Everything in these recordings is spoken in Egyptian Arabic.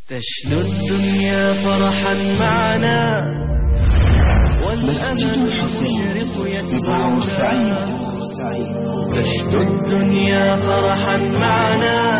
تشنو الدنيا فرحا معنا مسجد الحسين ببعور سعيد تشنو الدنيا فرحا معنا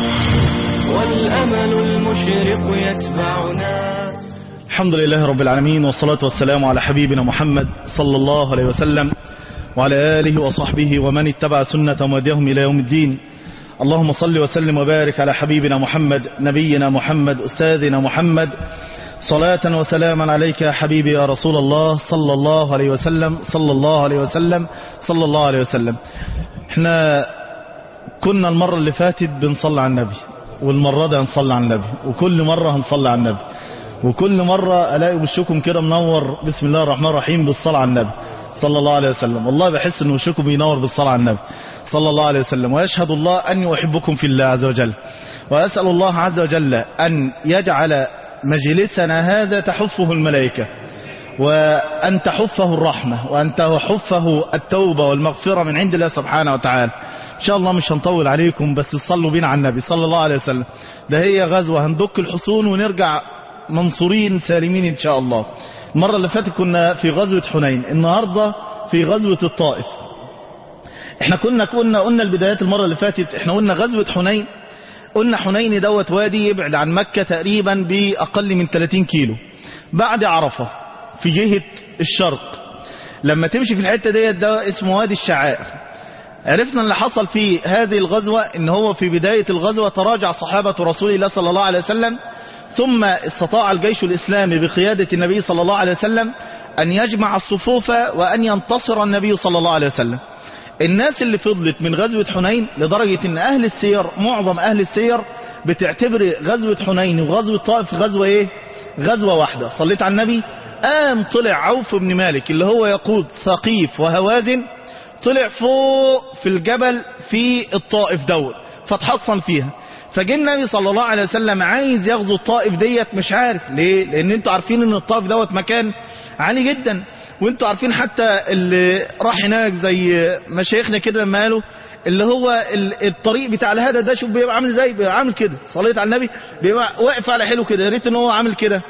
والأمل المشرق يتبعنا الحمد لله رب العالمين والصلاة والسلام على حبيبنا محمد صلى الله عليه وسلم وعلى آله وصحبه ومن اتبع سنة وديهم إلى يوم الدين اللهم صل وسلم وبارك على حبيبنا محمد نبينا محمد أستاذنا محمد صلاة وسلاما عليك يا حبيبي يا رسول الله صلى الله عليه وسلم صلى الله عليه وسلم صلى الله عليه وسلم احنا كنا المرة اللي فاتت بنصلي على النبي والمرة دي هنصلي على النبي وكل مرة هنصلي على النبي وكل مرة ألاقي وشكم كده منور بسم الله الرحمن الرحيم بالصلاة على النبي صلى الله عليه وسلم والله بحس ان وشكم بينور بالصلاة على النبي صلى الله عليه وسلم ويشهد الله أني أحبكم في الله عز وجل وأسأل الله عز وجل أن يجعل مجلسنا هذا تحفه الملائكة وأن تحفه الرحمة وأن تحفه التوبة والمغفرة من عند الله سبحانه وتعالى إن شاء الله مش هنطول عليكم بس تصلوا بينا على النبي صلى الله عليه وسلم ده هي غزوة هندك الحصون ونرجع منصورين سالمين إن شاء الله المرة اللي فاتت كنا في غزوة حنين النهاردة في غزوة الطائف احنا كنا كنا قلنا البدايات المرة اللي فاتت احنا قلنا غزوة حنين قلنا حنين دوت وادي يبعد عن مكة تقريبا بأقل من 30 كيلو بعد عرفة في جهة الشرق لما تمشي في الحتة ديت ده اسمه وادي الشعائر عرفنا اللي حصل في هذه الغزوة ان هو في بداية الغزوة تراجع صحابة رسول الله صلى الله عليه وسلم ثم استطاع الجيش الإسلامي بقيادة النبي صلى الله عليه وسلم أن يجمع الصفوف وأن ينتصر النبي صلى الله عليه وسلم الناس اللي فضلت من غزوة حنين لدرجة ان اهل السير معظم اهل السير بتعتبر غزوة حنين وغزوة طائف غزوة ايه غزوة واحدة صليت على النبي قام طلع عوف بن مالك اللي هو يقود ثقيف وهوازن طلع فوق في الجبل في الطائف دوت فتحصن فيها فجه النبي صلى الله عليه وسلم عايز يغزو الطائف ديت مش عارف ليه لان انتوا عارفين ان الطائف دوت مكان عالي جدا وانتوا عارفين حتى اللي راح هناك زي مشايخنا كده لما قالوا اللي هو الطريق بتاع الهدى ده شوف بيبقى عامل ازاي بيبقى عامل كده صليت على النبي بيبقى واقف على حلو كده يا ريت ان هو عامل كده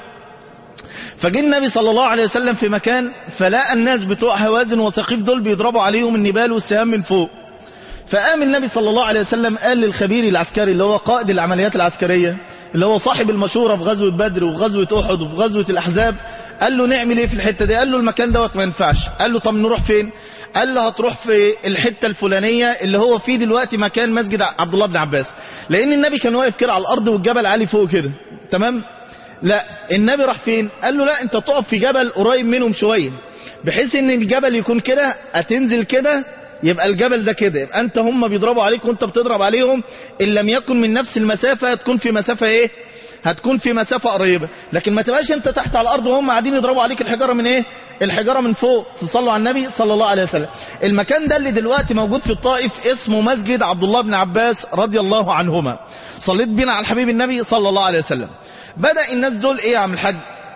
فجه النبي صلى الله عليه وسلم في مكان فلقى الناس بتوع هوازن وثقيف دول بيضربوا عليهم النبال والسهام من فوق فقام النبي صلى الله عليه وسلم قال للخبير العسكري اللي هو قائد العمليات العسكرية اللي هو صاحب المشورة في غزوة بدر وفي غزوة أحد وفي غزوة الأحزاب قال له نعمل ايه في الحتة دي قال له المكان دوت ما ينفعش قال له طب نروح فين قال له هتروح في الحتة الفلانية اللي هو فيه دلوقتي مكان مسجد عبد الله بن عباس لان النبي كان واقف كده على الارض والجبل عالي فوق كده تمام لا النبي راح فين قال له لا انت تقف في جبل قريب منهم شوية بحيث ان الجبل يكون كده هتنزل كده يبقى الجبل ده كده يبقى انت هم بيضربوا عليك وانت بتضرب عليهم ان لم يكن من نفس المسافة تكون في مسافة ايه هتكون في مسافة قريبة لكن ما تبقاش انت تحت على الارض وهم قاعدين يضربوا عليك الحجارة من ايه الحجارة من فوق تصلوا على النبي صلى الله عليه وسلم المكان ده اللي دلوقتي موجود في الطائف اسمه مسجد عبد الله بن عباس رضي الله عنهما صليت بينا على الحبيب النبي صلى الله عليه وسلم بدأ الناس دول ايه يا عم الحاج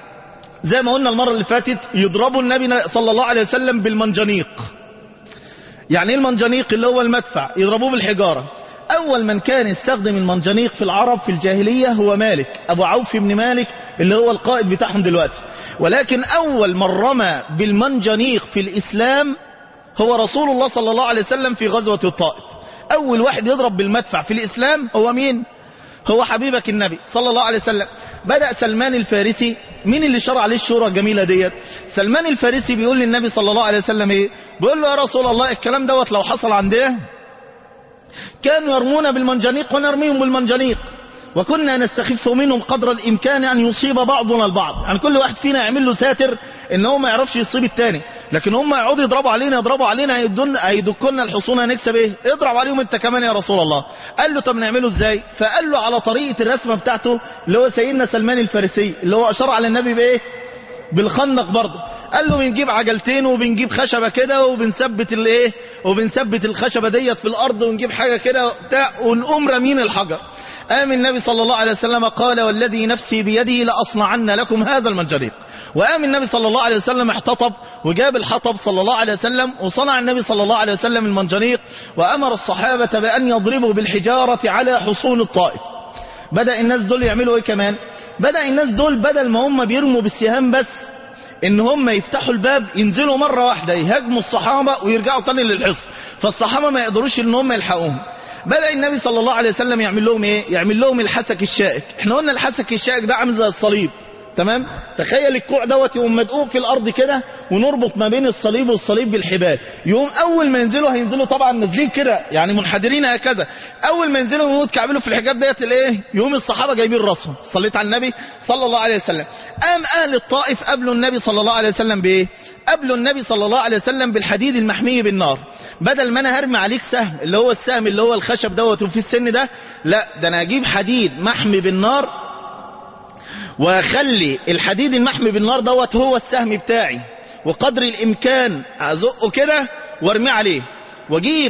زي ما قلنا المرة اللي فاتت يضربوا النبي صلى الله عليه وسلم بالمنجنيق يعني ايه المنجنيق اللي هو المدفع يضربوه بالحجارة أول من كان يستخدم المنجنيق في العرب في الجاهلية هو مالك أبو عوف بن مالك اللي هو القائد بتاعهم دلوقتي ولكن أول من رمى بالمنجنيق في الإسلام هو رسول الله صلى الله عليه وسلم في غزوة الطائف أول واحد يضرب بالمدفع في الإسلام هو مين؟ هو حبيبك النبي صلى الله عليه وسلم بدأ سلمان الفارسي مين اللي شرع عليه الشورى الجميلة ديت سلمان الفارسي بيقول للنبي صلى الله عليه وسلم ايه بيقول له يا رسول الله الكلام دوت لو حصل عندنا كانوا يرمون بالمنجنيق ونرميهم بالمنجنيق وكنا نستخف منهم قدر الإمكان أن يصيب بعضنا البعض يعني كل واحد فينا يعمل له ساتر إن هو ما يعرفش يصيب التاني لكن هم يقعدوا يضربوا علينا يضربوا علينا هيدون هيدكونا الحصون هنكسب ايه اضرب عليهم انت كمان يا رسول الله قال له طب نعمله ازاي فقال له على طريقة الرسمة بتاعته اللي هو سيدنا سلمان الفارسي اللي هو أشار على النبي بايه بالخندق برضه قال له بنجيب عجلتين وبنجيب خشبة كده وبنثبت الايه وبنثبت الخشبة ديت في الارض ونجيب حاجة كده بتاع ونقوم رامين الحجر قام النبي صلى الله عليه وسلم قال والذي نفسي بيده لأصنعن لكم هذا المنجنيق وقام النبي صلى الله عليه وسلم احتطب وجاب الحطب صلى الله عليه وسلم وصنع النبي صلى الله عليه وسلم المنجنيق وأمر الصحابة بأن يضربوا بالحجارة على حصون الطائف بدأ الناس دول يعملوا ايه كمان بدأ الناس دول بدل ما هم بيرموا بالسهام بس ان هم يفتحوا الباب ينزلوا مرة واحدة يهاجموا الصحابة ويرجعوا تاني للحصن فالصحابة ما يقدروش ان هم يلحقوهم بدأ النبي صلى الله عليه وسلم يعمل لهم ايه يعمل لهم الحسك الشائك احنا قلنا الحسك الشائك ده عامل زي الصليب تمام تخيل الكوع دوت يقوم مدقوق في الارض كده ونربط ما بين الصليب والصليب بالحبال يقوم اول ما ينزلوا هينزلوا طبعا نازلين كده يعني منحدرين هكذا اول ما ينزلوا يقوموا يتكعبلوا في الحجاب ديت الايه يقوم الصحابه جايبين راسهم صليت على النبي صلى الله عليه وسلم قام اهل الطائف قبلوا النبي صلى الله عليه وسلم بايه قبلوا النبي صلى الله عليه وسلم بالحديد المحمي بالنار بدل ما انا هرمي عليك سهم اللي هو السهم اللي هو الخشب دوت وفي السن ده لا ده انا اجيب حديد محمي بالنار واخلي الحديد المحمي بالنار دوت هو السهم بتاعي وقدر الامكان ازقه كده وارميه عليه واجيب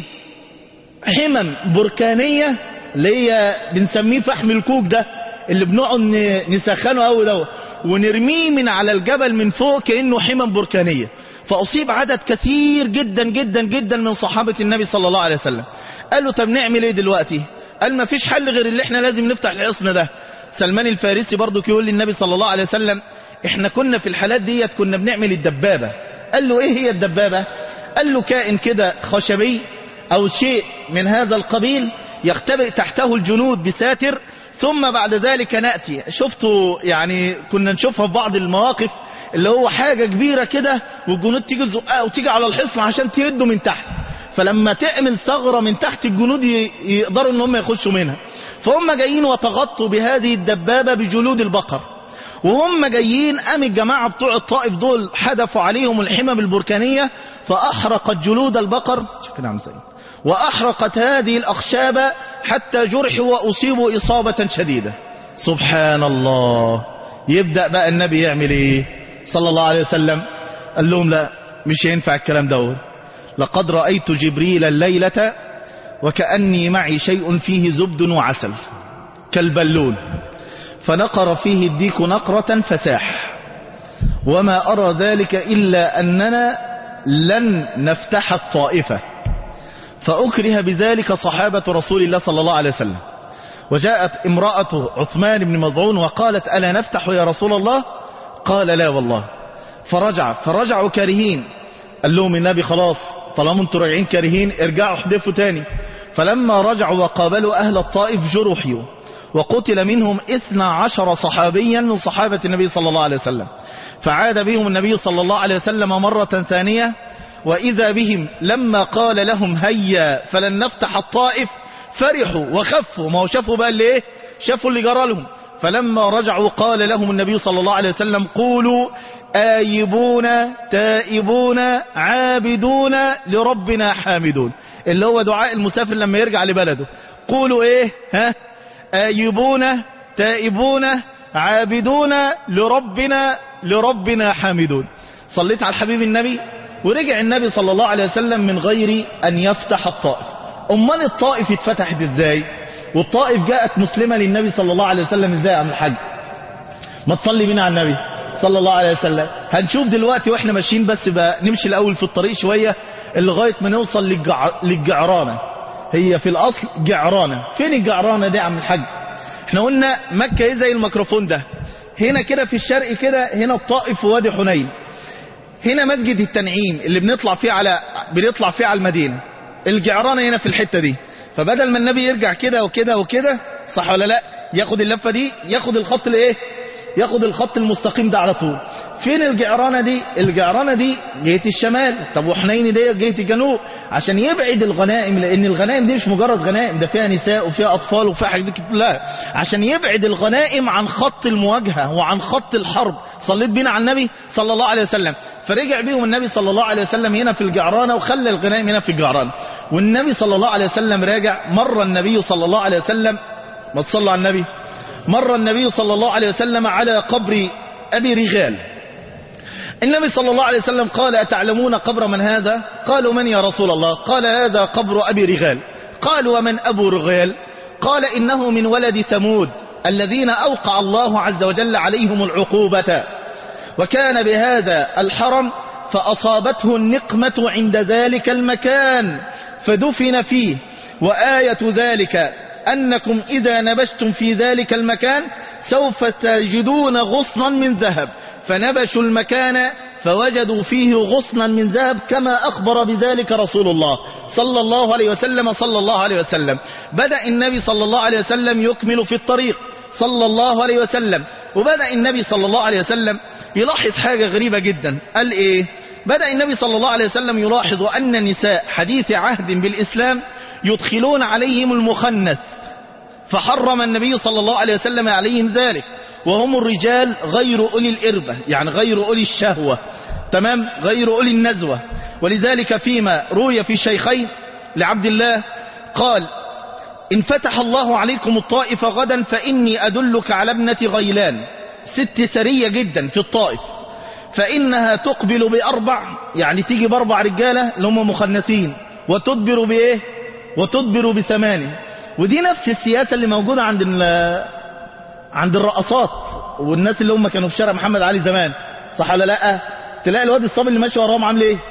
حمم بركانية اللي هي بنسميه فحم الكوك ده اللي بنقعد ن- نسخنه قوي دوت ونرميه من على الجبل من فوق كأنه حمم بركانية فأصيب عدد كثير جدا جدا جدا من صحابة النبي صلى الله عليه وسلم قال له طب نعمل ايه دلوقتي قال ما فيش حل غير اللي احنا لازم نفتح الحصن ده سلمان الفارسي برضو يقول للنبي صلى الله عليه وسلم احنا كنا في الحالات ديت كنا بنعمل الدبابة قال له ايه هي الدبابة قال له كائن كده خشبي او شيء من هذا القبيل يختبئ تحته الجنود بساتر ثم بعد ذلك نأتي شفتوا يعني كنا نشوفها في بعض المواقف اللي هو حاجة كبيرة كده والجنود تيجي تزقها وتيجي على الحصن عشان تهده من تحت فلما تعمل ثغرة من تحت الجنود ي- يقدروا ان هم يخشوا منها فهم جايين وتغطوا بهذه الدبابة بجلود البقر وهم جايين قام الجماعة بتوع الطائف دول حدفوا عليهم الحمم البركانية فأحرقت جلود البقر شكرا عم سيد وأحرقت هذه الأخشاب حتى جرحوا وأصيبوا إصابة شديدة سبحان الله يبدأ بقى النبي يعمل ايه صلى الله عليه وسلم قال لهم لا مش هينفع الكلام ده لقد رأيت جبريل الليلة وكأني معي شيء فيه زبد وعسل كالبلون فنقر فيه الديك نقرة فساح وما أرى ذلك إلا أننا لن نفتح الطائفة فأكره بذلك صحابة رسول الله صلى الله عليه وسلم وجاءت امرأة عثمان بن مضعون وقالت ألا نفتح يا رسول الله قال لا والله فرجع فرجعوا كارهين قال لهم النبي خلاص طالما انتوا راجعين كارهين ارجعوا احدفوا تاني فلما رجعوا وقابلوا أهل الطائف جرحوا وقتل منهم اثنى عشر صحابيا من صحابة النبي صلى الله عليه وسلم فعاد بهم النبي صلى الله عليه وسلم مرة ثانية وإذا بهم لما قال لهم هيا فلن نفتح الطائف فرحوا وخفوا ما هو شافوا بقى اللي ايه شافوا اللي جرى لهم فلما رجعوا قال لهم النبي صلى الله عليه وسلم قولوا آيبون تائبون عابدون لربنا حامدون اللي هو دعاء المسافر لما يرجع لبلده قولوا ايه ها آيبون تائبون عابدون لربنا لربنا حامدون صليت على الحبيب النبي ورجع النبي صلى الله عليه وسلم من غير أن يفتح الطائف أمال الطائف اتفتحت ازاي والطائف جاءت مسلمة للنبي صلى الله عليه وسلم ازاي يا عم الحاج ما تصلي بينا على النبي صلى الله عليه وسلم هنشوف دلوقتي واحنا ماشيين بس بقى نمشي الاول في الطريق شوية لغاية ما نوصل للجع... للجعرانة هي في الاصل جعرانة فين الجعرانة دي يا عم الحاج احنا قلنا مكة ايه زي الميكروفون ده هنا كده في الشرق كده هنا الطائف ووادي حنين هنا مسجد التنعيم اللي بنطلع فيه على بنطلع فيه على المدينة الجعرانة هنا في الحتة دي فبدل ما النبي يرجع كده وكده وكده صح ولا لا ياخد اللفة دي ياخد الخط الايه ياخد الخط المستقيم ده على طول فين الجعرانة دي الجعرانة دي جهة الشمال طب وحنين دي جهة الجنوب عشان يبعد الغنائم لان الغنائم دي مش مجرد غنائم ده فيها نساء وفيها اطفال وفيها حاجات كتير لا عشان يبعد الغنائم عن خط المواجهة وعن خط الحرب صليت بينا على النبي صلى الله عليه وسلم فرجع بيهم النبي صلى الله عليه وسلم هنا في الجعرانة وخلى الغنائم هنا في الجعرانة والنبي صلى الله عليه وسلم راجع مر النبي صلى الله عليه وسلم ما تصلى على النبي مر النبي صلى الله عليه وسلم على قبر أبي رغال النبي صلى الله عليه وسلم قال أتعلمون قبر من هذا قالوا من يا رسول الله قال هذا قبر أبي رغال قالوا ومن أبو رغال قال إنه من ولد ثمود الذين أوقع الله عز وجل عليهم العقوبة وكان بهذا الحرم فأصابته النقمة عند ذلك المكان فدفن فيه وآية ذلك أنكم إذا نبشتم في ذلك المكان سوف تجدون غصنا من ذهب فنبشوا المكان فوجدوا فيه غصنا من ذهب كما أخبر بذلك رسول الله صلى الله عليه وسلم صلى الله عليه وسلم بدأ النبي صلى الله عليه وسلم يكمل في الطريق صلى الله عليه وسلم وبدأ النبي صلى الله عليه وسلم يلاحظ حاجة غريبة جدا قال إيه بدأ النبي صلى الله عليه وسلم يلاحظ أن النساء حديث عهد بالإسلام يدخلون عليهم المخنث فحرم النبي صلى الله عليه وسلم عليهم ذلك وهم الرجال غير أولي الإربة يعني غير أولي الشهوة تمام غير أولي النزوة ولذلك فيما روي في الشيخين لعبد الله قال إن فتح الله عليكم الطائف غدا فإني أدلك على ابنة غيلان ست سرية جدا في الطائف فإنها تقبل بأربع يعني تيجي بأربع رجالة اللي هم مخنثين وتدبر بإيه وتدبر بثمانية ودي نفس السياسة اللي موجودة عند ال- عند الرقصات والناس اللي هم كانوا في شارع محمد علي زمان صح ولا لا تلاقي الواد الصبي اللي ماشي وراهم عامل ايه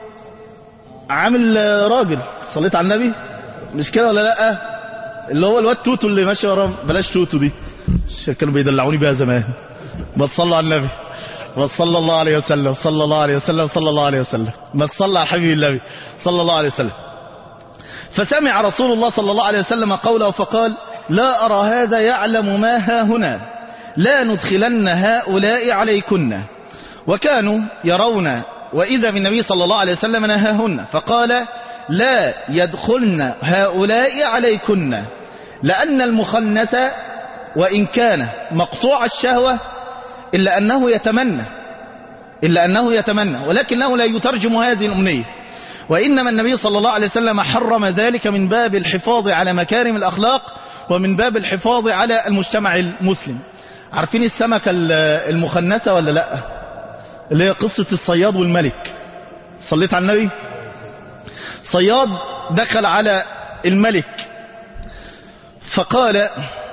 عامل آه، راجل صليت على النبي مش كده ولا لا اللي هو الواد توتو اللي ماشي وراهم بلاش توتو دي عشان كانوا بيدلعوني بيها زمان ما تصلوا على النبي ما صلى الله عليه وسلم صلى الله عليه وسلم صلى الله عليه وسلم ما تصلى على حبيب النبي صلى الله عليه وسلم فسمع رسول الله صلى الله عليه وسلم قوله فقال لا أرى هذا يعلم ما ها هنا لا ندخلن هؤلاء عليكن وكانوا يرون وإذا بالنبي صلى الله عليه وسلم نهاهن فقال لا يدخلن هؤلاء عليكن لأن المخنث وإن كان مقطوع الشهوة إلا أنه يتمنى إلا أنه يتمنى ولكنه لا يترجم هذه الأمنية وإنما النبي صلى الله عليه وسلم حرم ذلك من باب الحفاظ على مكارم الأخلاق ومن باب الحفاظ على المجتمع المسلم عارفين السمكة ال- المخنثة ولا لا اللي هي قصة الصياد والملك صليت على النبي صياد دخل على الملك فقال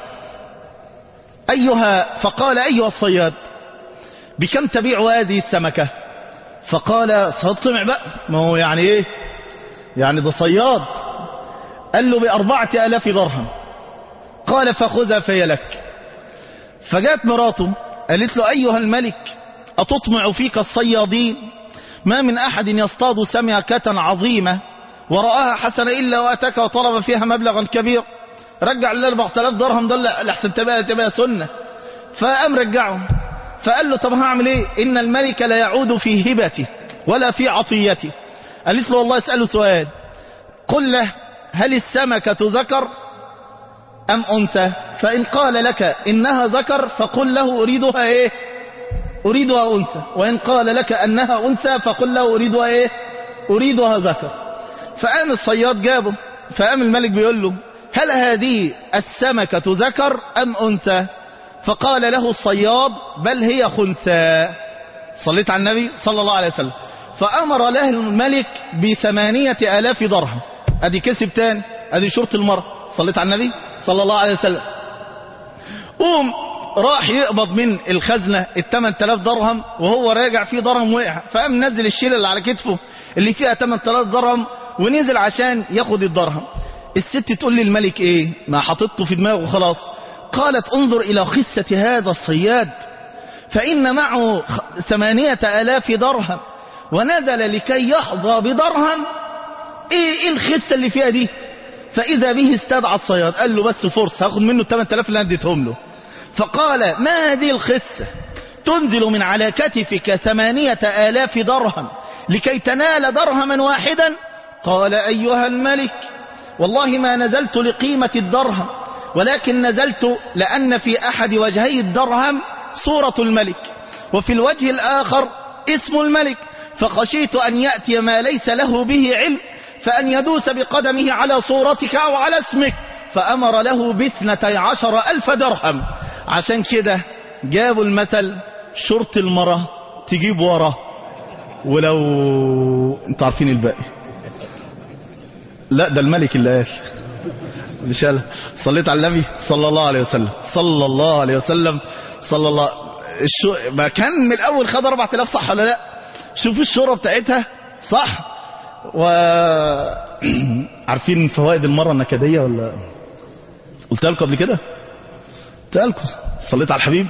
أيها فقال أيها الصياد بكم تبيع هذه السمكة فقال صياد طمع بقى ما هو يعني ايه يعني ده صياد قال له بأربعة آلاف درهم قال فخذها فهي لك فجاءت مراته قالت له أيها الملك أتطمع فيك الصيادين ما من أحد يصطاد سمكة عظيمة ورآها حسنة إلا وأتاك وطلب فيها مبلغا كبير رجع له 4000 درهم ده لحسن تبقى تبقى سنة فقام رجعه فقال له طب هعمل ايه ان الملك لا يعود في هبته ولا في عطيته قالت له والله اسأله سؤال قل له هل السمكة ذكر أم أنثى فإن قال لك إنها ذكر فقل له أريدها إيه أريدها أنثى وإن قال لك أنها أنثى فقل له أريدها إيه أريدها ذكر فقام الصياد جابه فقام الملك بيقول له هل هذه السمكة ذكر أم أنثى فقال له الصياد بل هي خنثى صليت على النبي صلى الله عليه وسلم فأمر له الملك بثمانية آلاف درهم أدي كسب تاني أدي شرط المرأة صليت على النبي صلى الله عليه وسلم قوم راح يقبض من الخزنة الثمان تلاف درهم وهو راجع فيه درهم وقع فقام نزل الشيلة اللي على كتفه اللي فيها ثمان تلاف درهم ونزل عشان ياخد الدرهم الست تقول للملك ايه ما حطته في دماغه خلاص قالت انظر الى خسة هذا الصياد فإن معه خ- ثمانية آلاف درهم ونزل لكي يحظى بدرهم ايه ايه الخسة اللي فيها دي فإذا به استدعى الصياد قال له بس فرصة هاخد منه الثمان آلاف اللي أنا اديتهم له فقال ما هذه الخسة تنزل من على كتفك ثمانية آلاف درهم لكي تنال درهما واحدا قال أيها الملك والله ما نزلت لقيمة الدرهم ولكن نزلت لأن في أحد وجهي الدرهم صورة الملك وفي الوجه الآخر اسم الملك فخشيت أن يأتي ما ليس له به علم فأن يدوس بقدمه على صورتك أو على اسمك فأمر له باثنتي عشر ألف درهم عشان كده جابوا المثل شرط المرة تجيب وراه ولو انتوا عارفين الباقي لا ده الملك اللي قال مش قال صليت على النبي صلى الله عليه وسلم صلى الله عليه وسلم صلى الله الشو... ما كان من الاول خد 4000 صح ولا لا شوف الشورى بتاعتها صح و عارفين فوائد المرة النكدية ولا قلت لكم قبل كده قلت لكم صليت على الحبيب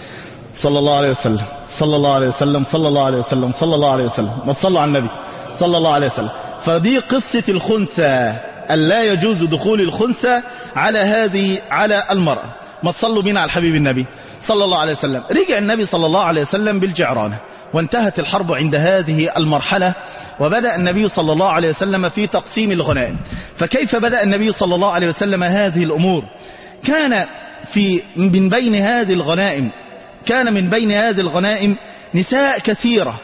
صلى الله عليه وسلم صلى الله عليه وسلم صلى الله عليه وسلم صلى الله عليه وسلم ما تصلوا على النبي صلى الله عليه وسلم فدي قصة الخنثى ألا يجوز دخول الخنثى على هذه على المرأة ما تصلوا بنا على الحبيب النبي صلى الله عليه وسلم رجع النبي صلى الله عليه وسلم بالجعرانة وانتهت الحرب عند هذه المرحلة وبدأ النبي صلى الله عليه وسلم في تقسيم الغنائم فكيف بدأ النبي صلى الله عليه وسلم هذه الأمور كان في من بين هذه الغنائم كان من بين هذه الغنائم نساء كثيرة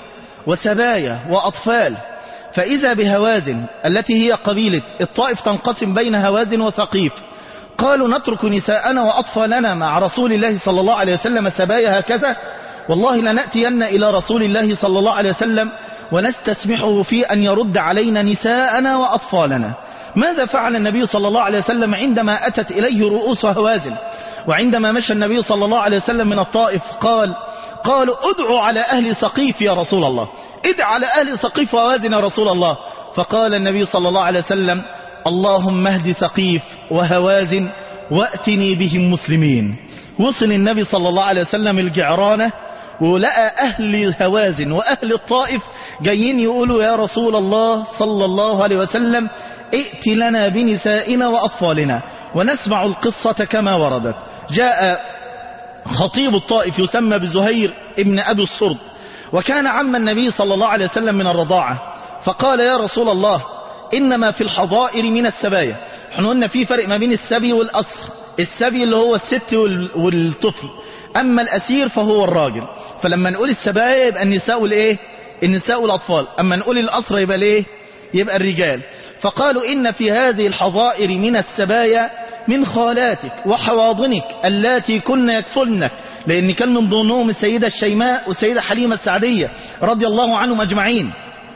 وسبايا وأطفال فإذا بهوازن التي هي قبيلة الطائف تنقسم بين هوازن وثقيف قالوا نترك نساءنا وأطفالنا مع رسول الله صلى الله عليه وسلم سبايا هكذا والله لنأتين إلى رسول الله صلى الله عليه وسلم ونستسمحه في أن يرد علينا نساءنا وأطفالنا ماذا فعل النبي صلى الله عليه وسلم عندما أتت إليه رؤوس هوازن وعندما مشى النبي صلى الله عليه وسلم من الطائف قال قالوا ادعوا على أهل سقيف يا رسول الله ادع على أهل سقيف وهوازن يا رسول الله فقال النبي صلى الله عليه وسلم اللهم اهد سقيف وهوازن واتني بهم مسلمين وصل النبي صلى الله عليه وسلم الجعرانة ولقى أهل هوازن وأهل الطائف جايين يقولوا يا رسول الله صلى الله عليه وسلم ائت لنا بنسائنا وأطفالنا ونسمع القصة كما وردت جاء خطيب الطائف يسمى بزهير ابن أبي الصرد وكان عم النبي صلى الله عليه وسلم من الرضاعة فقال يا رسول الله إنما في الحظائر من السبايا احنا قلنا في فرق ما بين السبي والأسر السبي اللي هو الست وال- والطفل أما الأسير فهو الراجل فلما نقول السبايا يبقى النساء والإيه النساء والأطفال أما نقول الأسر يبقى ليه يبقى الرجال فقالوا إن في هذه الحظائر من السبايا من خالاتك وحواضنك اللاتي كن يكفلنك لأن كان من ضمنهم السيدة الشيماء والسيدة حليمة السعدية رضي الله عنهم أجمعين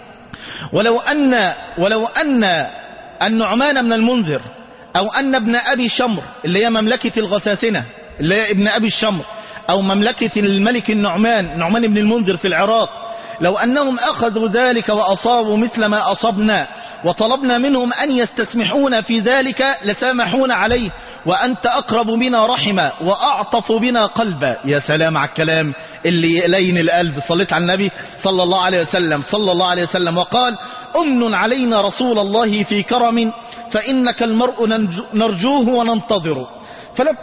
ولو أن ولو أن النعمان بن المنذر أو أن ابن أبي شمر اللي هي مملكة الغساسنة اللي هي ابن أبي الشمر أو مملكة الملك النعمان نعمان بن المنذر في العراق لو أنهم أخذوا ذلك وأصابوا مثل ما أصبنا وطلبنا منهم أن يستسمحون في ذلك لسامحون عليه وأنت أقرب بنا رحما وأعطف بنا قلبا يا سلام على الكلام اللي يلين القلب صليت على النبي صلى الله عليه وسلم صلى الله عليه وسلم وقال أمن علينا رسول الله في كرم فإنك المرء ننج- نرجوه وننتظره فلم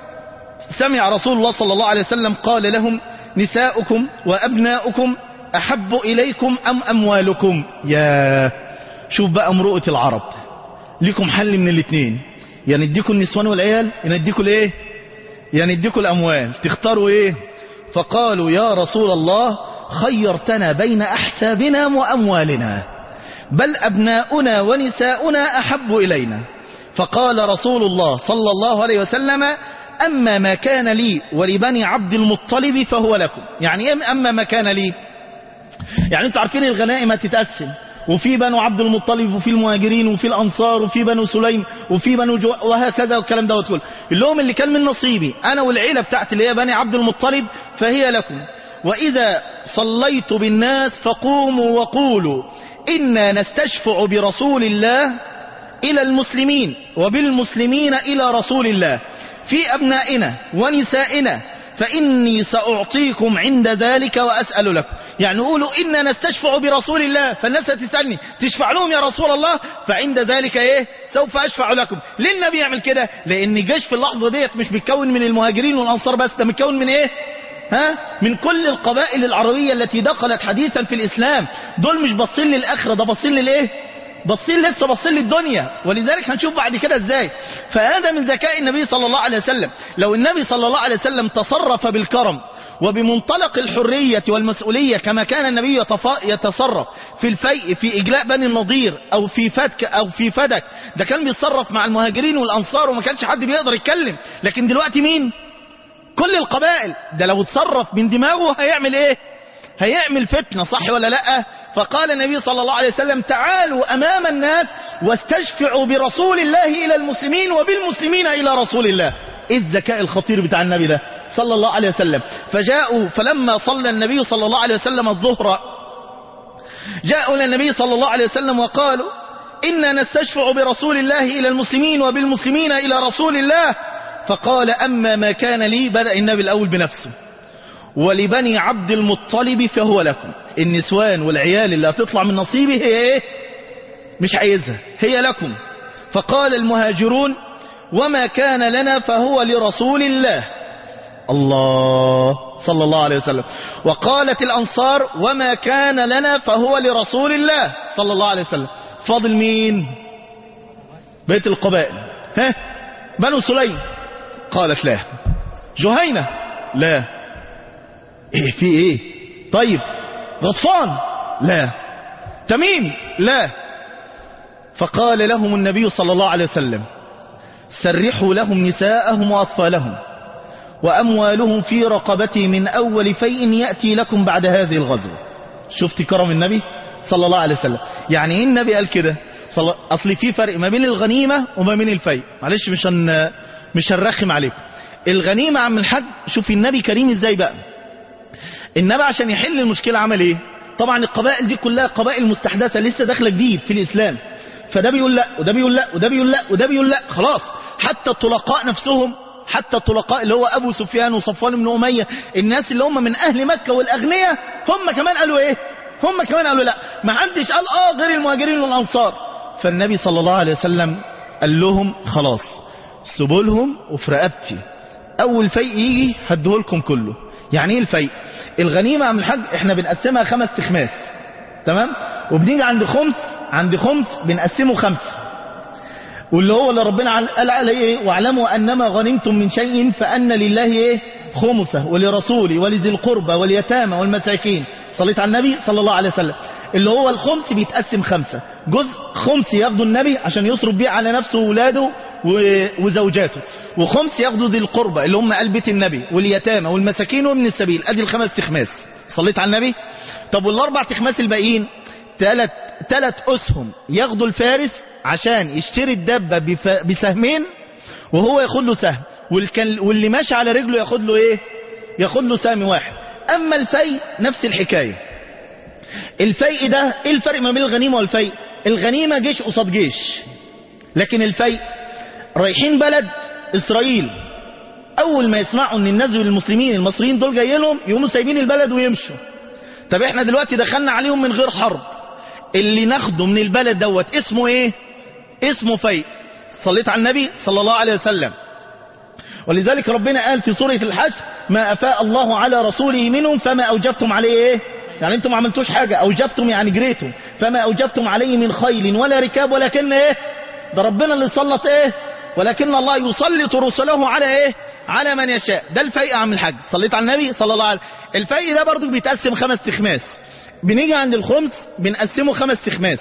سمع رسول الله صلى الله عليه وسلم قال لهم نساؤكم وأبناؤكم أحب إليكم أم أموالكم يا شوف بقى امرؤة العرب ليكم حل من الاثنين يا نديكم النسوان والعيال يا نديكم الايه يا نديكم الأموال تختاروا ايه فقالوا يا رسول الله خيرتنا بين أحسابنا وأموالنا بل أبناؤنا ونساؤنا أحب إلينا فقال رسول الله صلى الله عليه وسلم أما ما كان لي ولبني عبد المطلب فهو لكم يعني إيه أما ما كان لي يعني انتوا عارفين الغنائم هتتقسم وفي بنو عبد المطلب وفي المهاجرين وفي الأنصار وفي بنو سليم وفي بنو جو وهكذا والكلام دوت كله اللي هم اللي كان من نصيبي أنا والعيلة بتاعتي اللي هي بني عبد المطلب فهي لكم وإذا صليت بالناس فقوموا وقولوا إنا نستشفع برسول الله إلى المسلمين وبالمسلمين إلى رسول الله في أبنائنا ونسائنا فإني سأعطيكم عند ذلك وأسأل لكم يعني قولوا إنا نستشفع برسول الله فالناس هتسألني تشفع لهم يا رسول الله فعند ذلك إيه سوف أشفع لكم ليه النبي يعمل كده لأن جيش في اللحظة ديت مش متكون من المهاجرين والأنصار بس ده متكون من إيه ها من كل القبائل العربية التي دخلت حديثا في الإسلام دول مش باصين للآخرة ده باصين للإيه باصين لسه باصين للدنيا ولذلك هنشوف بعد كده ازاي فهذا من ذكاء النبي صلى الله عليه وسلم لو النبي صلى الله عليه وسلم تصرف بالكرم وبمنطلق الحرية والمسؤولية كما كان النبي يتف- يتصرف في الفيء في إجلاء بني النضير أو في فتك أو في فدك ده كان بيتصرف مع المهاجرين والأنصار وما كانش حد بيقدر يتكلم لكن دلوقتي مين كل القبائل ده لو اتصرف من دماغه هيعمل ايه هيعمل فتنة صح ولا لا فقال النبي صلى الله عليه وسلم تعالوا أمام الناس واستشفعوا برسول الله إلى المسلمين وبالمسلمين إلى رسول الله إيه الذكاء الخطير بتاع النبي ده صلى الله عليه وسلم فجاءوا فلما صلى النبي صلى الله عليه وسلم الظهر جاءوا إلى النبي صلى الله عليه وسلم وقالوا إنا نستشفع برسول الله إلى المسلمين وبالمسلمين إلى رسول الله فقال أما ما كان لي بدأ النبي الأول بنفسه ولبني عبد المطلب فهو لكم النسوان والعيال اللي هتطلع من نصيبي هي ايه مش عايزها هي لكم فقال المهاجرون وما كان لنا فهو لرسول الله الله صلى الله عليه وسلم وقالت الأنصار وما كان لنا فهو لرسول الله صلى الله عليه وسلم فاضل مين بيت القبائل ها بنو سليم قالت لا جهينة لا ايه في ايه طيب غطفان لا تميم لا فقال لهم النبي صلى الله عليه وسلم سرحوا لهم نساءهم وأطفالهم وأموالهم في رقبتي من أول فيء يأتي لكم بعد هذه الغزوة شفت كرم النبي صلى الله عليه وسلم يعني ايه النبي قال كده صلى... اصل في فرق ما بين الغنيمة وما بين الفيء معلش مش هن... مش هنرخم عليكم الغنيمة عم الحج شوف النبي كريم ازاي بقى النبي عشان يحل المشكلة عمل ايه طبعا القبائل دي كلها قبائل مستحدثة لسه داخله جديد في الاسلام فده بيقول لا وده بيقول لا وده بيقول لا وده بيقول لا خلاص حتى الطلقاء نفسهم حتى الطلقاء اللي هو ابو سفيان وصفوان بن اميه الناس اللي هم من اهل مكه والاغنياء هم كمان قالوا ايه هم كمان قالوا لا ما حدش قال اه غير المهاجرين والانصار فالنبي صلى الله عليه وسلم قال لهم خلاص سيبوا لهم وفي رقبتي اول فيء يجي هديه لكم كله يعني ايه الفيء الغنيمه عم الحاج احنا بنقسمها خمس تخماس تمام وبنيجي عند خمس عند خمس بنقسمه خمسه واللي هو اللي ربنا قال عليه ايه واعلموا انما غنمتم من شيء فان لله ايه خمسه ولرسوله ولذي القربى واليتامى والمساكين صليت على النبي صلى الله عليه وسلم اللي هو الخمس بيتقسم خمسة جزء خمس ياخده النبي عشان يصرف بيه على نفسه وولاده وزوجاته وخمس ياخده ذي القربى اللي هم قال بيت النبي واليتامى والمساكين وابن السبيل ادي الخمس تخماس صليت على النبي طب والاربع تخماس الباقيين ثلاث ثلاث اسهم ياخدوا الفارس عشان يشتري الدبه بف... بسهمين وهو ياخد له سهم والكل... واللي ماشي على رجله ياخد له ايه ياخد له سهم واحد اما الفيء نفس الحكايه الفيء ده ايه الفرق ما بين الغنيمه والفيء الغنيمه جيش قصاد جيش لكن الفيء رايحين بلد اسرائيل اول ما يسمعوا ان الناس المسلمين المصريين دول جاي لهم يقوموا سايبين البلد ويمشوا طب احنا دلوقتي دخلنا عليهم من غير حرب اللي ناخده من البلد دوت اسمه ايه اسمه فيء صليت على النبي صلى الله عليه وسلم ولذلك ربنا قال في سورة الحج ما أفاء الله على رسوله منهم فما أوجفتم عليه إيه يعني انتم ما عملتوش حاجة أوجفتم يعني جريتم فما أوجفتم عليه من خيل ولا ركاب ولكن إيه ده ربنا اللي سلط إيه ولكن الله يسلط رسله على إيه على من يشاء ده الفيء عم الحج صليت على النبي صلى الله عليه وسلم الفيء ده برضو بيتقسم خمس تخماس بنيجي عند الخمس بنقسمه خمس تخماس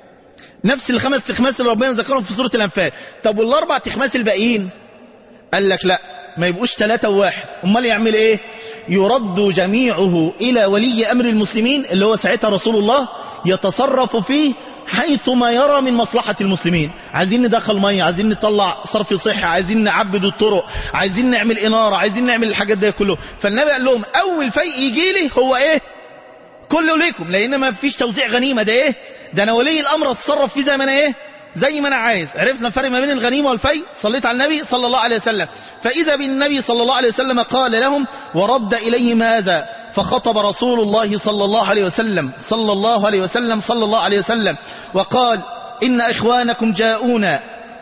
نفس الخمس تخماس اللي ربنا ذكرهم في سورة الأنفال طب والأربع تخماس الباقيين قال لك لا ما يبقوش ثلاثة وواحد امال يعمل ايه يرد جميعه الى ولي امر المسلمين اللي هو ساعتها رسول الله يتصرف فيه حيث ما يرى من مصلحة المسلمين عايزين ندخل مية عايزين نطلع صرف صحي عايزين نعبد الطرق عايزين نعمل انارة عايزين نعمل الحاجات دي كله فالنبي قال لهم اول فيء يجي لي هو ايه كله ليكم لان ما فيش توزيع غنيمة ده ايه ده انا ولي الامر اتصرف فيه زي ما انا ايه زي ما انا عايز عرفنا الفرق ما بين الغنيمة والفيء صليت على النبي صلى الله عليه وسلم فإذا بالنبي صلى الله عليه وسلم قال لهم ورد إليهم هذا فخطب رسول الله صلى الله عليه وسلم صلى الله عليه وسلم صلى الله عليه وسلم وقال إن إخوانكم جاءونا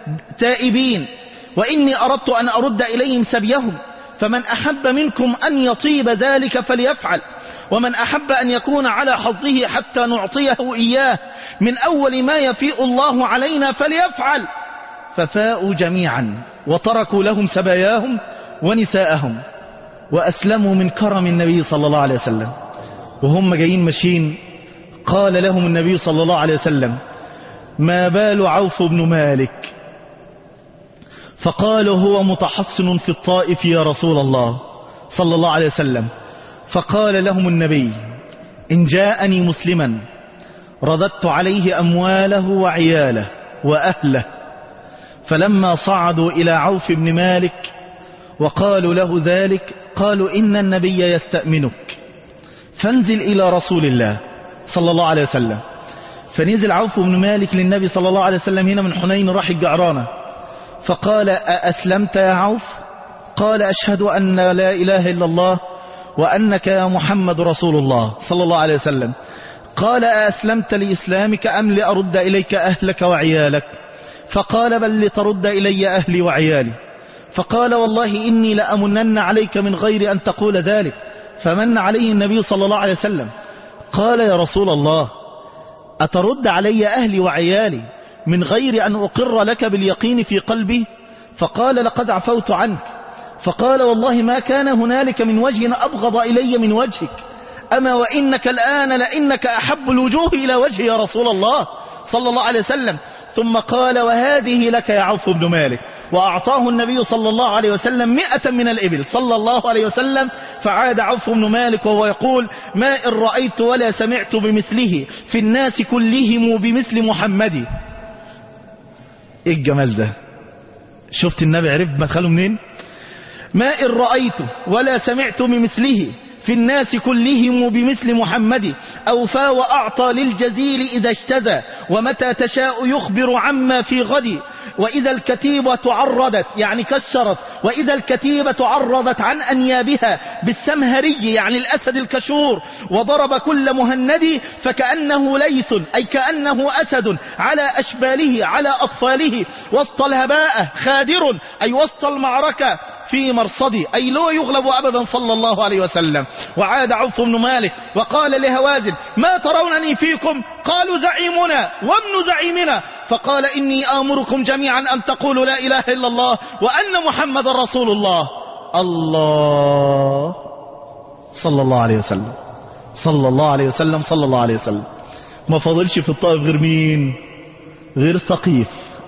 تائبين وإني أردت أن أرد إليهم سبيهم فمن أحب منكم أن يطيب ذلك فليفعل ومن أحب أن يكون على حظه حتى نعطيه إياه من أول ما يفيء الله علينا فليفعل ففاءوا جميعا وتركوا لهم سباياهم ونساءهم وأسلموا من كرم النبي صلى الله عليه وسلم وهم جايين ماشيين قال لهم النبي صلى الله عليه وسلم ما بال عوف بن مالك فقالوا هو متحصن في الطائف يا رسول الله صلى الله عليه وسلم فقال لهم النبي إن جاءني مسلما رددت عليه أمواله وعياله وأهله فلما صعدوا إلى عوف بن مالك وقالوا له ذلك قالوا إن النبي يستأمنك فانزل إلى رسول الله صلى الله عليه وسلم فنزل عوف بن مالك للنبي صلى الله عليه وسلم هنا من حنين راح الجعرانة فقال أأسلمت يا عوف فقال أشهد أن لا إله إلا الله وأنك يا محمد رسول الله صلى الله عليه وسلم قال أسلمت لإسلامك أم لأرد إليك أهلك وعيالك فقال بل لترد إلي أهلي وعيالي فقال والله إني لأمنن عليك من غير أن تقول ذلك فمن عليه النبي صلى الله عليه وسلم قال يا رسول الله أترد علي أهلي وعيالي من غير أن أقر لك باليقين في قلبي فقال لقد عفوت عنك فقال والله ما كان هنالك من وجه أبغض إلي من وجهك أما وإنك الآن لإنك أحب الوجوه إلى وجهي يا رسول الله صلى الله عليه وسلم ثم قال وهذه لك يا عوف بن مالك وأعطاه النبي صلى الله عليه وسلم مئة من الإبل صلى الله عليه وسلم فعاد عوف بن مالك وهو يقول ما إن رأيت ولا سمعت بمثله في الناس كلهم بمثل محمد إيه الجمال ده شفت النبي عرف مدخله منين ما إن رأيت ولا سمعت بمثله في الناس كلهم بمثل محمد أوفى وأعطى للجزيل إذا اشتدى ومتى تشاء يخبر عما في غد وإذا الكتيبة عرضت يعني كسرت وإذا الكتيبة عرضت عن أنيابها بالسمهري يعني الأسد الكشور وضرب كل مهند فكأنه ليث أي كأنه أسد على أشباله على أطفاله وسط الهباء خادر أي وسط المعركة في مرصدي أي لا يغلب أبدا صلى الله عليه وسلم وعاد عوف بن مالك وقال لهوازن ما ترونني فيكم قالوا زعيمنا وابن زعيمنا فقال إني آمركم جميعا أن تقولوا لا إله إلا الله وأن محمد رسول الله الله صلى الله عليه وسلم صلى الله عليه وسلم صلى الله عليه وسلم ما فضلش في الطائف غير مين غير ثقيف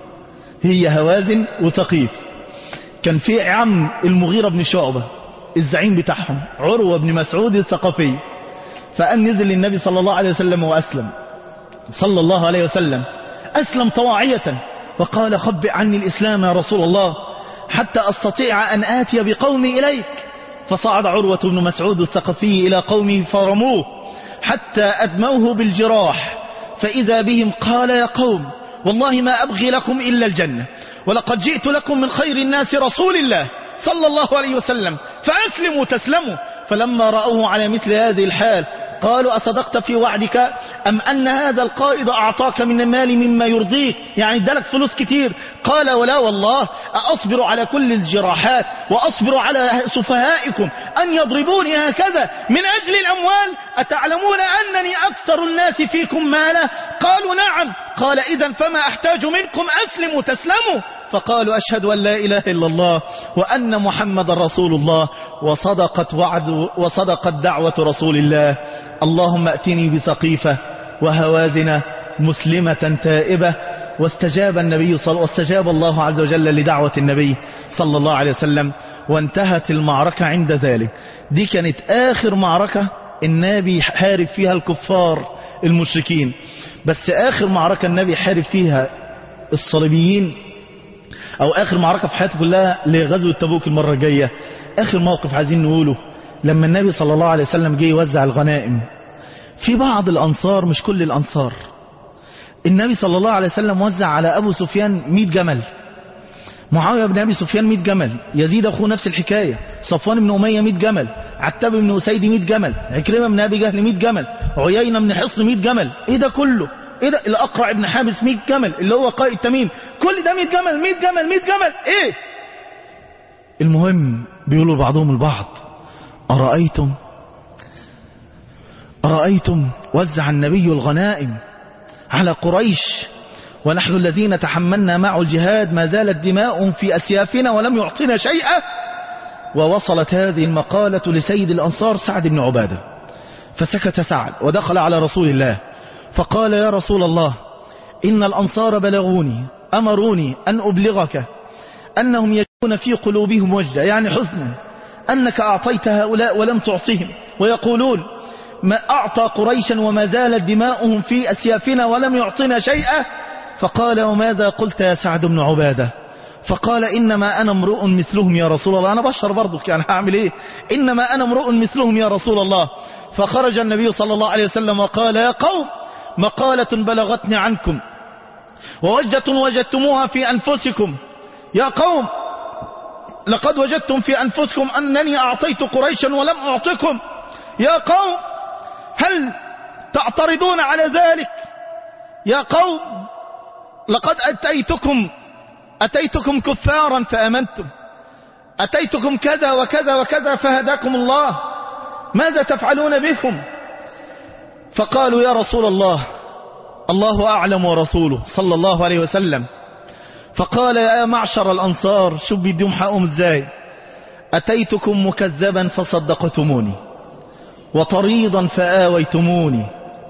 هي هوازن وثقيف كان في عم المغيرة بن شعبة الزعيم بتاعهم عروة بن مسعود الثقفي فأن نزل للنبي صلى الله عليه وسلم وأسلم صلى الله عليه وسلم أسلم طواعية وقال خبئ عني الإسلام يا رسول الله حتى أستطيع أن آتي بقومي إليك فصعد عروة بن مسعود الثقفي إلى قومه فرموه حتى أدموه بالجراح فإذا بهم قال يا قوم والله ما أبغي لكم إلا الجنة ولقد جئت لكم من خير الناس رسول الله صلى الله عليه وسلم فأسلموا تسلموا فلما رأوه على مثل هذه الحال قالوا أصدقت في وعدك أم أن هذا القائد أعطاك من المال مما يرضيك يعني ادالك فلوس كتير قال ولا والله أصبر على كل الجراحات وأصبر على سفهائكم أن يضربوني هكذا من أجل الأموال أتعلمون أنني أكثر الناس فيكم مالا قالوا نعم قال إذا فما أحتاج منكم أسلموا تسلموا فقالوا أشهد أن لا إله إلا الله وأن محمد رسول الله وصدقت وعد وصدقت دعوة رسول الله اللهم أتني بسقيفة وهوازن مسلمة تائبة واستجاب النبي صلى واستجاب الله عز وجل لدعوة النبي صلى الله عليه وسلم وانتهت المعركة عند ذلك دي كانت آخر معركة النبي حارب فيها الكفار المشركين بس آخر معركة النبي حارب فيها الصليبيين او اخر معركة في حياته كلها لغزوة تبوك المرة الجاية اخر موقف عايزين نقوله لما النبي صلى الله عليه وسلم جه يوزع الغنائم في بعض الانصار مش كل الانصار النبي صلى الله عليه وسلم وزع على ابو سفيان 100 جمل معاوية بن ابي سفيان 100 جمل يزيد اخوه نفس الحكاية صفوان بن امية 100 جمل عتاب بن اسيد 100 جمل عكرمة بن ابي جهل 100 جمل عيينة بن حصن 100 جمل ايه ده كله ايه ده الاقرع ابن حابس 100 جمل اللي هو قائد تميم كل ده 100 جمل 100 جمل 100 جمل ايه المهم بيقولوا بعضهم البعض أرأيتم أرأيتم وزع النبي الغنائم على قريش ونحن الذين تحملنا معه الجهاد ما زالت دماؤهم في أسيافنا ولم يعطينا شيئا ووصلت هذه المقالة لسيد الأنصار سعد بن عبادة فسكت سعد ودخل على رسول الله فقال يا رسول الله إن الأنصار بلغوني أمروني أن أبلغك أنهم يجدون في قلوبهم وجدا يعني حزنا أنك أعطيت هؤلاء ولم تعطهم ويقولون ما أعطى قريشا وما زالت دماؤهم في أسيافنا ولم يعطنا شيئا فقال وماذا قلت يا سعد بن عبادة فقال إنما أنا امرؤ مثلهم يا رسول الله أنا بشر برضك يعني هعمل إيه إنما أنا امرؤ مثلهم يا رسول الله فخرج النبي صلى الله عليه وسلم وقال يا قوم مقالة بلغتني عنكم ووجة وجدتموها في أنفسكم يا قوم لقد وجدتم في أنفسكم أنني أعطيت قريشا ولم أعطكم يا قوم هل تعترضون على ذلك يا قوم لقد أتيتكم أتيتكم كفارا فأمنتم أتيتكم كذا وكذا وكذا فهداكم الله ماذا تفعلون بكم فقالوا يا رسول الله الله أعلم ورسوله صلى الله عليه وسلم فقال يا معشر الأنصار شو بيديهم حقهم ازاي أتيتكم مكذبا فصدقتموني وطريضا فآويتموني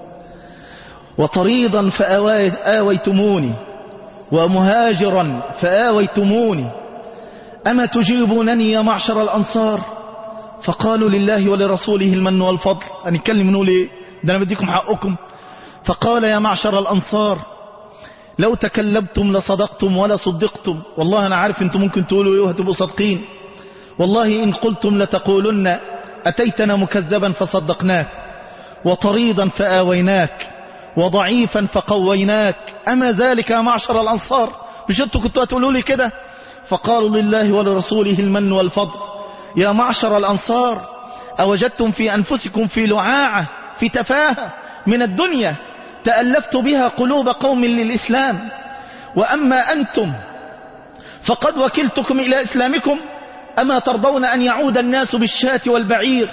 وطريضا فآويتموني ومهاجرا فآويتموني أما تجيبونني يا معشر الأنصار فقالوا لله ولرسوله المن والفضل هنتكلم نقول ايه ده انا بديكم حقكم فقال يا معشر الأنصار لو تكلمتم لصدقتم ولا صدقتم والله أنا عارف أنتم ممكن تقولوا إيه وهتبقوا صادقين والله إن قلتم لتقولن أتيتنا مكذبا فصدقناك وطريضا فآويناك وضعيفا فقويناك أما ذلك يا معشر الأنصار مش أنتم كنتوا هتقولوا لي كده فقالوا لله ولرسوله المن والفضل يا معشر الأنصار أوجدتم في أنفسكم في لعاعة في تفاهة من الدنيا تألفت بها قلوب قوم للإسلام وأما أنتم فقد وكلتكم إلى إسلامكم أما ترضون أن يعود الناس بالشاة والبعير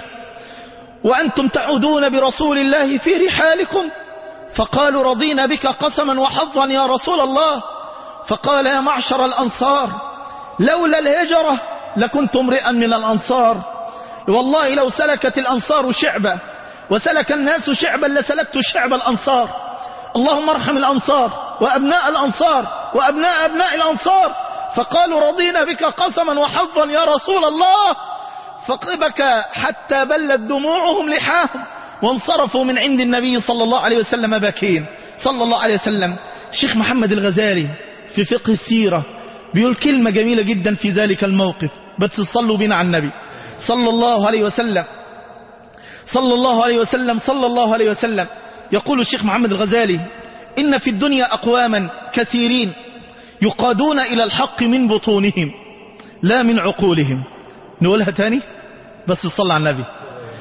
وأنتم تعودون برسول الله في رحالكم فقالوا رضينا بك قسما وحظا يا رسول الله فقال يا معشر الأنصار لولا الهجرة لكنت امرئا من الأنصار والله لو سلكت الأنصار شعبا وسلك الناس شعبا لسلكت شعب الأنصار اللهم ارحم الأنصار وأبناء الأنصار وأبناء أبناء الأنصار فقالوا رضينا بك قسما وحظا يا رسول الله فقبك حتى بلت دموعهم لحاهم وانصرفوا من عند النبي صلى الله عليه وسلم باكين صلى الله عليه وسلم الشيخ محمد الغزالي في فقه السيرة بيقول كلمة جميلة جدا في ذلك الموقف بس صلوا بنا على النبي صلى الله عليه وسلم صلى الله عليه وسلم صلى الله عليه وسلم يقول الشيخ محمد الغزالي إن في الدنيا أقواما كثيرين يقادون إلى الحق من بطونهم لا من عقولهم نقولها تاني بس صلى على النبي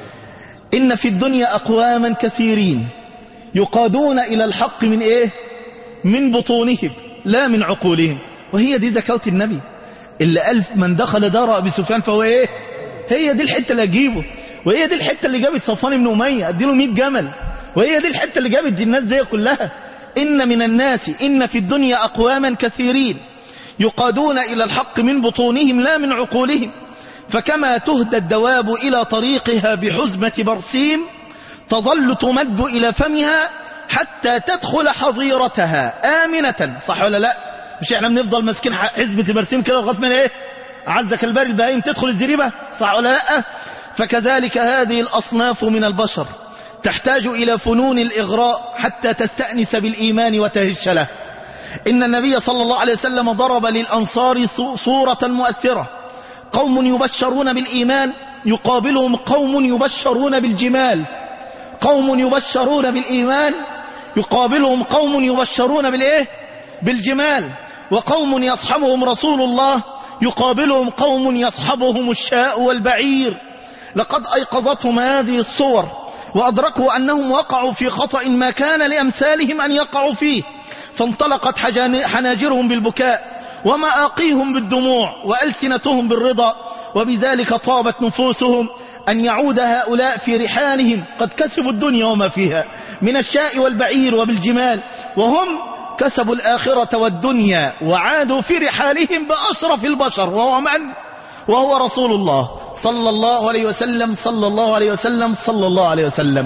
إن في الدنيا أقواما كثيرين يقادون إلى الحق من إيه من بطونهم لا من عقولهم وهي دي زكاة النبي اللي ألف من دخل دار أبي سفيان فهو إيه هي دي الحتة اللي أجيبه وهي دي الحتة اللي جابت صفوان بن أمية أديله 100 جمل وهي دي الحتة اللي جابت دي الناس دي كلها إن من الناس إن في الدنيا أقواما كثيرين يقادون إلى الحق من بطونهم لا من عقولهم فكما تهدى الدواب إلى طريقها بحزمة برسيم تظل تمد إلى فمها حتى تدخل حظيرتها آمنة صح ولا لا مش احنا بنفضل ماسكين حزمة برسيم كده لغايه من ايه عزك الباري البهايم تدخل الزريبة صح ولا لا فكذلك هذه الأصناف من البشر تحتاج إلى فنون الإغراء حتى تستأنس بالإيمان وتهش له إن النبي صلى الله عليه وسلم ضرب للأنصار صورة مؤثرة قوم يبشرون بالإيمان يقابلهم قوم يبشرون بالجمال قوم يبشرون بالإيمان يقابلهم قوم يبشرون بالإيه بالجمال وقوم يصحبهم رسول الله يقابلهم قوم يصحبهم الشاء والبعير لقد أيقظتهم هذه الصور وأدركوا أنهم وقعوا في خطأ ما كان لأمثالهم أن يقعوا فيه فانطلقت حناجرهم بالبكاء ومآقيهم بالدموع وألسنتهم بالرضا وبذلك طابت نفوسهم أن يعود هؤلاء في رحالهم قد كسبوا الدنيا وما فيها من الشاء والبعير وبالجمال وهم كسبوا الآخرة والدنيا وعادوا في رحالهم بأشرف البشر وهو من؟ وهو رسول الله صلى الله عليه وسلم صلى الله عليه وسلم صلى الله عليه وسلم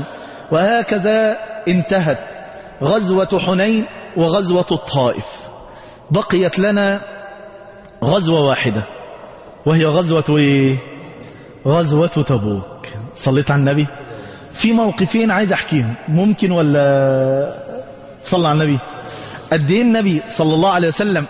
وهكذا انتهت غزوة حنين وغزوة الطائف بقيت لنا غزوة واحدة وهي غزوة ايه غزوة تبوك صليت على النبي في موقفين عايز احكيهم ممكن ولا صلى على النبي قد ايه النبي صلى الله عليه وسلم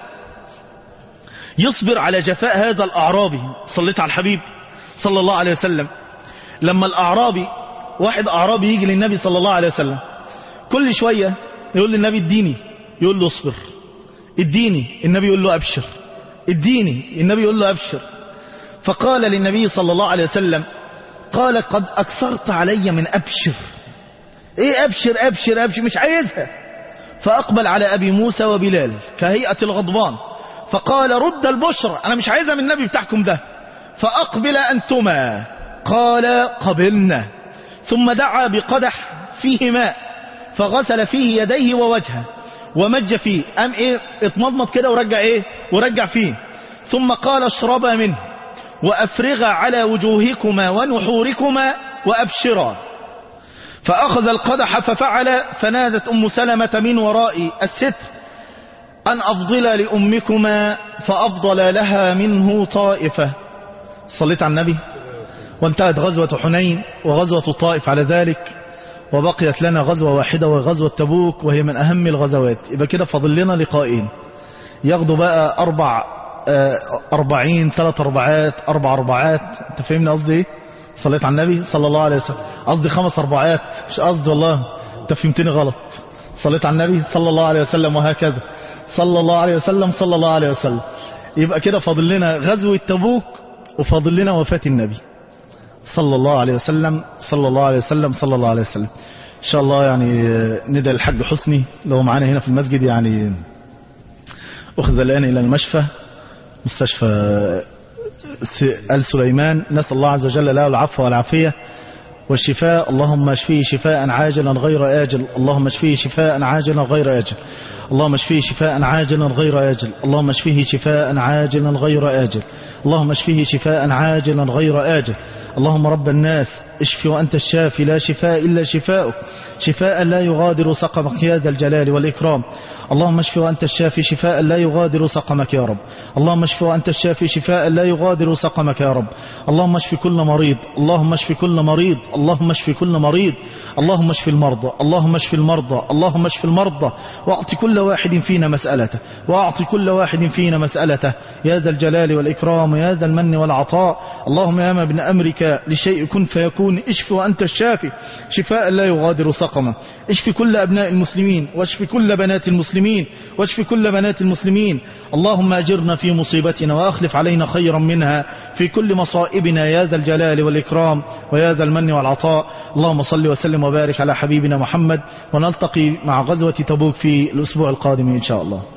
يصبر على جفاء هذا الأعرابي صليت على الحبيب صلى الله عليه وسلم لما الأعرابي واحد أعرابي يجي للنبي صلى الله عليه وسلم كل شوية يقول للنبي اديني يقول له اصبر اديني النبي يقول له أبشر اديني النبي يقول له أبشر فقال للنبي صلى الله عليه وسلم قال قد أكثرت علي من أبشر ايه أبشر أبشر أبشر مش عايزها فأقبل على أبي موسى وبلال كهيئة الغضبان فقال رد البشرى أنا مش عايزها من النبي بتاعكم ده فأقبل أنتما قال قبلنا ثم دعا بقدح فيه ماء فغسل فيه يديه ووجهه ومج فيه أم إيه اتمضمض كده ورجع إيه ورجع فيه ثم قال اشربا منه وأفرغا على وجوهكما ونحوركما وأبشرا فأخذ القدح ففعل فنادت أم سلمة من وراء الستر أن أفضل لأمكما فأفضل لها منه طائفة صليت على النبي وانتهت غزوة حنين وغزوة الطائف على ذلك وبقيت لنا غزوة واحدة وغزوة تبوك وهي من أهم الغزوات يبقى كده فاضل لنا لقائين ياخدوا بقى أربع آه، أربعين ثلاث أربعات أربع أربعات أنت فاهمني قصدي إيه؟ صليت على النبي صلى الله عليه وسلم قصدي خمس أربعات مش قصدي والله أنت فهمتني غلط صليت على النبي صلى الله عليه وسلم وهكذا صلى الله عليه وسلم صلى الله عليه وسلم يبقى كده فاضل لنا غزوة تبوك وفاضل لنا وفاة النبي صلى الله عليه وسلم صلى الله عليه وسلم صلى الله عليه وسلم إن شاء الله يعني ندى الحاج حسني لو معانا هنا في المسجد يعني أخذ الآن إلى المشفى مستشفى آل سليمان نسأل الله عز وجل له العفو والعافية والشفاء اللهم اشفيه شفاء عاجلا غير آجل اللهم اشفيه شفاء عاجلا غير آجل اللهم اشفيه شفاء عاجلا غير آجل اللهم اشفيه شفاء عاجلا غير آجل اللهم اشفيه شفاء عاجلا غير آجل اللهم رب الناس اشف وأنت الشافي لا شفاء إلا شفاؤك شفاء لا يغادر سقمك يا ذا الجلال والإكرام اللهم اشف وأنت الشافي شفاء لا يغادر سقمك يا رب اللهم اشف وأنت الشافي شفاء لا يغادر سقمك يا رب اللهم اشف كل مريض اللهم اشف كل مريض اللهم اشف كل مريض اللهم اشف المرضى اللهم اشف المرضى اللهم اشف المرضى واعط كل واحد فينا مسألته واعط كل واحد فينا مسألته يا ذا الجلال والإكرام يا ذا المن والعطاء اللهم يا ما ابن أمرك لشيء كن فيكون اشف وأنت الشافي شفاء لا يغادر سقما اشف كل أبناء المسلمين واشف كل بنات المسلمين واشف كل بنات المسلمين اللهم أجرنا في مصيبتنا وأخلف علينا خيرا منها في كل مصائبنا يا ذا الجلال والإكرام ويا ذا المن والعطاء اللهم صل وسلم وبارك على حبيبنا محمد ونلتقي مع غزوة تبوك في الأسبوع القادم إن شاء الله